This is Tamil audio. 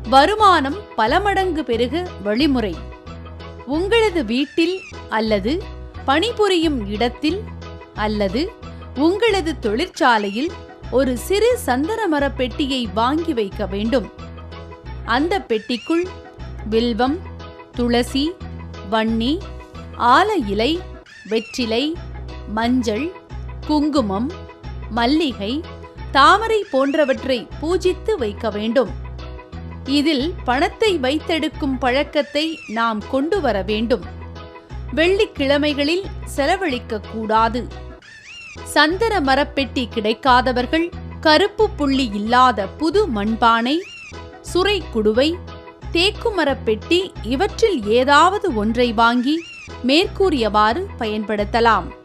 வருமானம் பல மடங்கு பெருக வழிமுறை உங்களது வீட்டில் அல்லது பணிபுரியும் இடத்தில் அல்லது உங்களது தொழிற்சாலையில் ஒரு சிறு சந்தன மரப் பெட்டியை வாங்கி வைக்க வேண்டும் அந்த பெட்டிக்குள் வில்வம் துளசி வன்னி ஆல இலை வெற்றிலை மஞ்சள் குங்குமம் மல்லிகை தாமரை போன்றவற்றை பூஜித்து வைக்க வேண்டும் இதில் பணத்தை வைத்தெடுக்கும் பழக்கத்தை நாம் கொண்டு வர வேண்டும் வெள்ளிக்கிழமைகளில் செலவழிக்க கூடாது சந்தன மரப்பெட்டி கிடைக்காதவர்கள் கருப்பு புள்ளி இல்லாத புது மண்பானை சுரை குடுவை தேக்கு மரப்பெட்டி இவற்றில் ஏதாவது ஒன்றை வாங்கி மேற்கூறியவாறு பயன்படுத்தலாம்